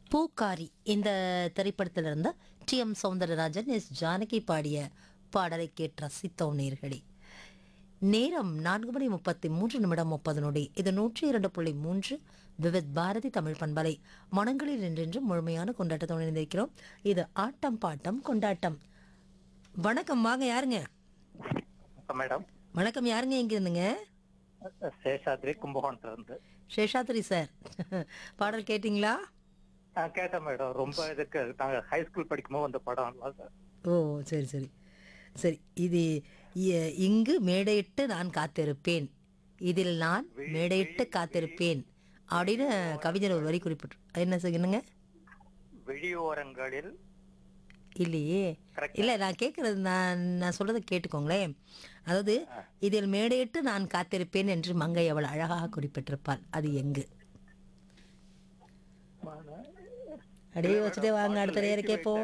பூக்காரி இந்த திரைப்படத்திலிருந்து T M Soundararajan S Janaki பாடிய பாடலை கேட்டு ரசித்தோம் நேர்களே நேரம் நான்கு மணி முப்பத்தி மூன்று நிமிடம் முப்பது நொடி இது நூற்றி இரண்டு புள்ளி மூன்று விவித் பாரதி தமிழ் பண்பலை மனங்களில் நின்றென்று முழுமையான கொண்டாட்டத்தோடு இணைந்திருக்கிறோம் இது ஆட்டம் பாட்டம் கொண்டாட்டம் வணக்கம் வாங்க யாருங்க வணக்கம் மேடம் வணக்கம் யாருங்க எங்க இருந்துங்க சேஷாத்ரி கும்பகோணத்துல இருந்து சேஷாத்ரி சார் பாடல் கேட்டிங்களா நான் கேட்டேன் மேடம் ரொம்ப இதுக்கு நாங்க ஹை ஸ்கூல் படிக்கும்போது வந்த படம் நல்லா ஓ சரி சரி சரி இது இ- இங்கு மேடையிட்டு நான் காத்திருப்பேன் இதில் நான் மேடையிட்டு காத்திருப்பேன் அப்படின்னு கவிஞர் ஒரு வரி குறிப்பிட்டு என்ன செய்யணுங்க வெளியோரங்களில் இல்லையே Correct. இல்லை நான் கேட்குறது நான் நான் சொல்கிறத கேட்டுக்கோங்களேன் அதாவது இதில் மேடையிட்டு நான் காத்திருப்பேன் என்று மங்கை அவள் அழகாக குறிப்பிட்டிருப்பாள் அது எங்கு அப்படியே வச்சுட்டே வாங்க அடுத்த நேரம் கேட்போம்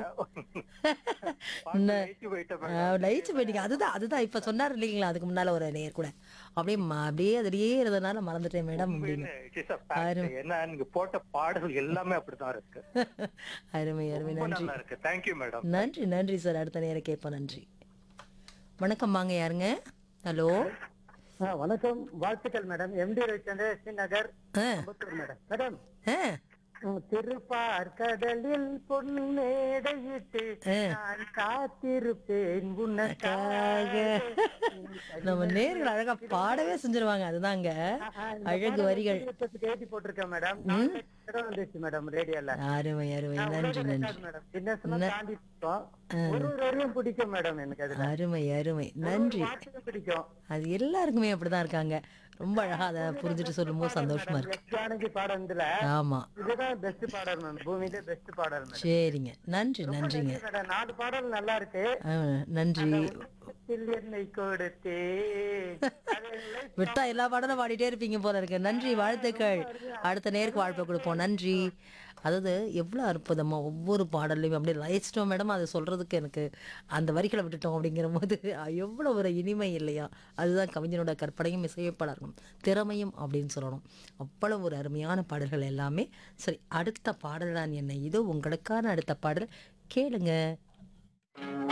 லயிச்சு போயிட்டீங்க அதுதான் அதுதான் இப்ப சொன்னார் இல்லைங்களா அதுக்கு முன்னால ஒரு நேர் கூட அப்படியே ம- அப்படியே அதுலயே இருந்ததுனால மறந்துட்டேன் மேடம் அப்படின்னு ஏன்னா நீங்க போட்ட பாடல் எல்லாமே அப்படிதான் இருக்கு அருமை அருமை ரொம்ப நன்றி நல்லா இருக்கு தேங்க்யூ மேடம் நன்றி நன்றி சார் அடுத்த நேரம் கேட்போம் நன்றி வணக்கம் வாங்க யாருங்க ஹலோ வணக்கம் வாழ்த்துக்கள் மேடம் எம்டி ரவிச்சந்திர நகர் ஆ மேடம் மேடம் ஆ திருப்பார் கடலில் பொன்னேடையிட்டு ஆ. நான் காத்திருப்பேன் உனக்காக நம்ம நேர்கள் அழகா பாடவே செஞ்சிருவாங்க அதுதாங்க அழகு வரிகள் கேட்டி போட்டிருக்கேன் மேடம் நாலு தடவை வந்துச்சு மேடம் ரேடியோல அருமை அருமை நன்றி நன்றி மேடம் சின்ன தாண்டி இருக்கோம். ஒரு ஒரு வரையும் பிடிக்கும் மேடம் எனக்கு அதுல அருமை அருமை நன்றி பாட்டுக்கும் பிடிக்கும் அது எல்லாருக்குமே அப்படிதான் இருக்காங்க ரொம்ப அழகா அதை புரிஞ்சுட்டு சொல்லும் போது சந்தோஷமா இருக்கு எஸ் ஜானகி பாடத்துல ஆமா இதுதான் பெஸ்ட் பாடல் மேம் பூமியில பெஸ்ட் பாடல் மேடம் சரிங்க நன்றி நன்றிங்க மேடம் நாலு பாடல் நல்லா இருக்கு ஆ, நன்றி உலகத்தில் என்னை கொடுத்தே அது life விட்டா எல்லா பாடலும் பாடிட்டே இருப்பீங்க போல இருக்கு நன்றி வாழ்த்துக்கள் அடுத்த நேருக்கு வாழ்ப்பை கொடுப்போம் நன்றி அதாவது எவ்வளோ அற்புதமா ஒவ்வொரு பாடல்லையும் அப்படியே லயிச்சிட்டோம் மேடம் அதை சொல்றதுக்கு எனக்கு அந்த வரிகளை விட்டுட்டோம் அப்படிங்கிற போது எவ்வளோ ஒரு இனிமை இல்லையா அதுதான் கவிஞனோட கற்பனையும் இசையப்பாளர்களும் திறமையும் அப்படின்னு சொல்லணும் அவ்வளவு ஒரு அருமையான பாடல்கள் எல்லாமே சரி அடுத்த பாடல் தான் என்ன இதோ உங்களுக்கான அடுத்த பாடல் கேளுங்க